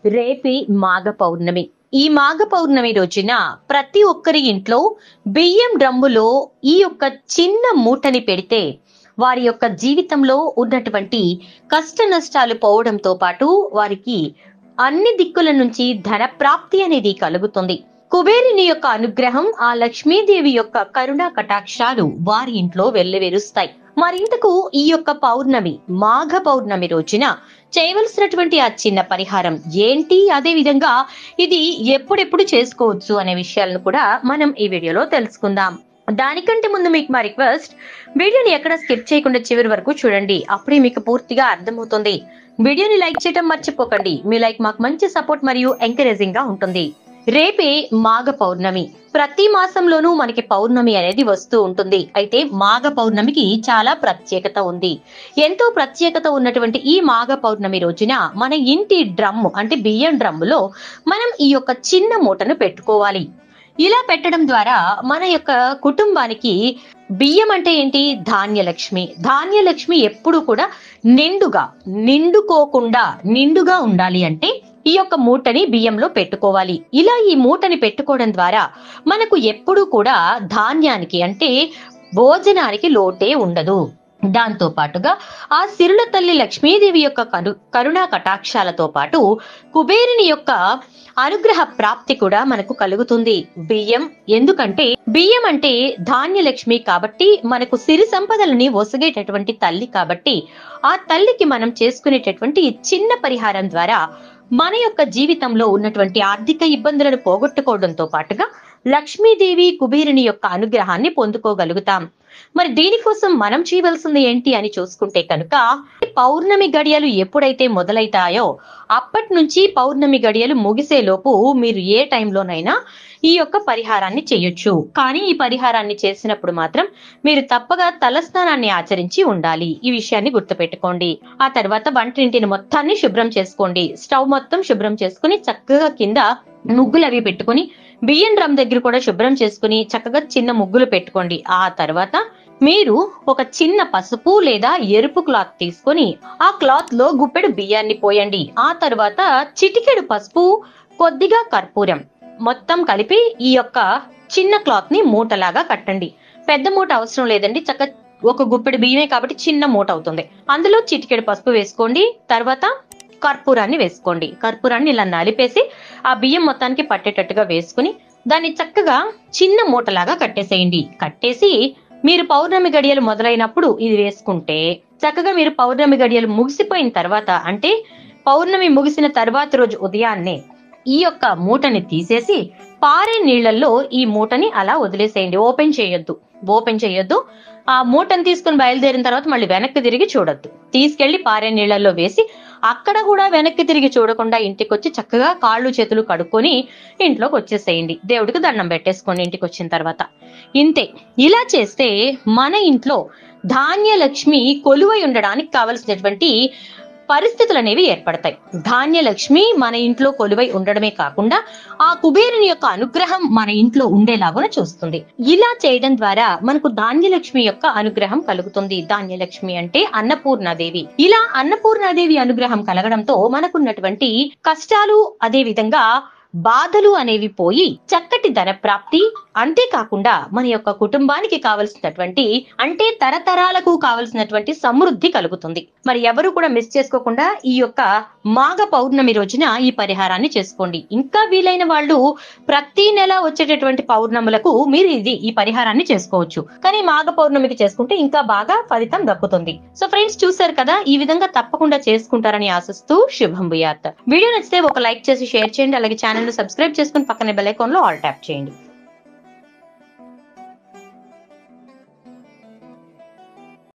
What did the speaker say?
రేపే మాఘ పౌర్ణమి ఈ మాఘ పౌర్ణమి రోజున ప్రతి ఒక్కరి ఇంట్లో బియ్యం డ్రమ్ములో ఈ యొక్క చిన్న మూటని పెడితే వారి యొక్క జీవితంలో ఉన్నటువంటి కష్ట నష్టాలు పోవడంతో పాటు వారికి అన్ని దిక్కుల నుంచి ధన ప్రాప్తి అనేది కలుగుతుంది కుబేరుని యొక్క అనుగ్రహం ఆ లక్ష్మీదేవి యొక్క కరుణా కటాక్షాలు వారి ఇంట్లో వెల్లివిరుస్తాయి మరింతకు ఈ యొక్క పౌర్ణమి మాఘ పౌర్ణమి రోజున చేయవలసినటువంటి ఆ చిన్న పరిహారం ఏంటి అదే విధంగా ఇది ఎప్పుడెప్పుడు చేసుకోవచ్చు అనే విషయాలను కూడా మనం ఈ వీడియోలో తెలుసుకుందాం దానికంటే ముందు మీకు మా రిక్వెస్ట్ వీడియోని ఎక్కడ స్కిప్ చేయకుండా చివరి వరకు చూడండి అప్పుడే మీకు పూర్తిగా అర్థమవుతుంది వీడియోని లైక్ చేయడం మర్చిపోకండి మీ లైక్ మాకు మంచి సపోర్ట్ మరియు ఎంకరేజింగ్ గా ఉంటుంది రేపే మాఘ పౌర్ణమి ప్రతి మాసంలోనూ మనకి పౌర్ణమి అనేది వస్తూ ఉంటుంది అయితే మాఘ పౌర్ణమికి చాలా ప్రత్యేకత ఉంది ఎంతో ప్రత్యేకత ఉన్నటువంటి ఈ మాఘ పౌర్ణమి రోజున మన ఇంటి డ్రమ్ము అంటే బియ్యం డ్రమ్ములో మనం ఈ యొక్క చిన్న మూటను పెట్టుకోవాలి ఇలా పెట్టడం ద్వారా మన యొక్క కుటుంబానికి బియ్యం అంటే ఏంటి ధాన్యలక్ష్మి ధాన్యలక్ష్మి ఎప్పుడు కూడా నిండుగా నిండుకోకుండా నిండుగా ఉండాలి అంటే ఈ యొక్క మూటని బియ్యంలో పెట్టుకోవాలి ఇలా ఈ మూటని పెట్టుకోవడం ద్వారా మనకు ఎప్పుడూ కూడా ధాన్యానికి అంటే భోజనానికి లోటే ఉండదు దాంతో పాటుగా ఆ సిరుల తల్లి లక్ష్మీదేవి యొక్క కరు కరుణా కటాక్షాలతో పాటు కుబేరుని యొక్క అనుగ్రహ ప్రాప్తి కూడా మనకు కలుగుతుంది బియ్యం ఎందుకంటే బియ్యం అంటే ధాన్యలక్ష్మి కాబట్టి మనకు సిరి సంపదలని ఒసగేటటువంటి తల్లి కాబట్టి ఆ తల్లికి మనం చేసుకునేటటువంటి ఈ చిన్న పరిహారం ద్వారా మన యొక్క జీవితంలో ఉన్నటువంటి ఆర్థిక ఇబ్బందులను పోగొట్టుకోవడంతో పాటుగా లక్ష్మీదేవి కుబేరుని యొక్క అనుగ్రహాన్ని పొందుకోగలుగుతాం మరి దీనికోసం మనం చేయవలసింది ఏంటి అని చూసుకుంటే కనుక పౌర్ణమి గడియలు ఎప్పుడైతే మొదలైతాయో అప్పటి నుంచి పౌర్ణమి గడియలు ముగిసేలోపు మీరు ఏ టైంలోనైనా ఈ యొక్క పరిహారాన్ని చేయొచ్చు కానీ ఈ పరిహారాన్ని చేసినప్పుడు మాత్రం మీరు తప్పగా తలస్నానాన్ని ఆచరించి ఉండాలి ఈ విషయాన్ని గుర్తుపెట్టుకోండి ఆ తర్వాత వంటింటిని మొత్తాన్ని శుభ్రం చేసుకోండి స్టవ్ మొత్తం శుభ్రం చేసుకుని చక్కగా కింద ముగ్గులు అవి పెట్టుకుని బియ్యం డ్రమ్ దగ్గర కూడా శుభ్రం చేసుకుని చక్కగా చిన్న ముగ్గులు పెట్టుకోండి ఆ తర్వాత మీరు ఒక చిన్న పసుపు లేదా ఎరుపు క్లాత్ తీసుకొని ఆ క్లాత్ లో గుప్పెడు బియ్యాన్ని పోయండి ఆ తర్వాత చిటికెడు పసుపు కొద్దిగా కర్పూరం మొత్తం కలిపి ఈ యొక్క చిన్న క్లాత్ ని మూటలాగా కట్టండి పెద్ద మూట అవసరం లేదండి చక్క ఒక గుప్పెడు బియ్యమే కాబట్టి చిన్న మూట అవుతుంది అందులో చిటికెడు పసుపు వేసుకోండి తర్వాత కర్పూరాన్ని వేసుకోండి కర్పూరాన్ని ఇలా నలిపేసి ఆ బియ్యం మొత్తానికి పట్టేటట్టుగా వేసుకుని దాన్ని చక్కగా చిన్న మూటలాగా కట్టేసేయండి కట్టేసి మీరు పౌర్ణమి గడియలు మొదలైనప్పుడు ఇది వేసుకుంటే చక్కగా మీరు పౌర్ణమి గడియలు ముగిసిపోయిన తర్వాత అంటే పౌర్ణమి ముగిసిన తర్వాత రోజు ఉదయాన్నే ఈ యొక్క మూటని తీసేసి పారే నీళ్లలో ఈ మూటని అలా వదిలేసేయండి ఓపెన్ చేయొద్దు ఓపెన్ చేయొద్దు ఆ మూటను తీసుకుని బయలుదేరిన తర్వాత మళ్ళీ వెనక్కి తిరిగి చూడొద్దు తీసుకెళ్లి పారే నీళ్లలో వేసి అక్కడ కూడా వెనక్కి తిరిగి చూడకుండా ఇంటికి వచ్చి చక్కగా కాళ్ళు చేతులు కడుక్కొని ఇంట్లోకి వచ్చేసేయండి దేవుడికి దండం పెట్టేసుకోండి ఇంటికి వచ్చిన తర్వాత ఇంతే ఇలా చేస్తే మన ఇంట్లో ధాన్యలక్ష్మి కొలువై ఉండడానికి కావలసినటువంటి పరిస్థితులు అనేవి ఏర్పడతాయి ధాన్యలక్ష్మి మన ఇంట్లో కొలువై ఉండడమే కాకుండా ఆ కుబేరుని యొక్క అనుగ్రహం మన ఇంట్లో ఉండేలాగా చూస్తుంది ఇలా చేయడం ద్వారా మనకు ధాన్యలక్ష్మి యొక్క అనుగ్రహం కలుగుతుంది ధాన్యలక్ష్మి అంటే అన్నపూర్ణాదేవి ఇలా అన్నపూర్ణాదేవి అనుగ్రహం కలగడంతో మనకున్నటువంటి కష్టాలు అదే విధంగా బాధలు అనేవి పోయి చక్కటి ధన ప్రాప్తి అంతేకాకుండా మన యొక్క కుటుంబానికి కావలసినటువంటి అంటే తరతరాలకు కావలసినటువంటి సమృద్ధి కలుగుతుంది మరి ఎవరు కూడా మిస్ చేసుకోకుండా ఈ యొక్క మాఘ పౌర్ణమి రోజున ఈ పరిహారాన్ని చేసుకోండి ఇంకా వీలైన వాళ్ళు ప్రతి నెల వచ్చేటటువంటి పౌర్ణములకు మీరు ఇది ఈ పరిహారాన్ని చేసుకోవచ్చు కానీ మాఘ పౌర్ణమికి చేసుకుంటే ఇంకా బాగా ఫలితం దక్కుతుంది సో ఫ్రెండ్స్ చూసారు కదా ఈ విధంగా తప్పకుండా చేసుకుంటారని ఆశిస్తూ శుభం భూయాత్ వీడియో నచ్చితే ఒక లైక్ చేసి షేర్ చేయండి అలాగే ఛానల్ ను సబ్స్క్రైబ్ చేసుకుని పక్కనే బెల్ ఐకాన్ లో ఆల్ ట్యాప్ చేయండి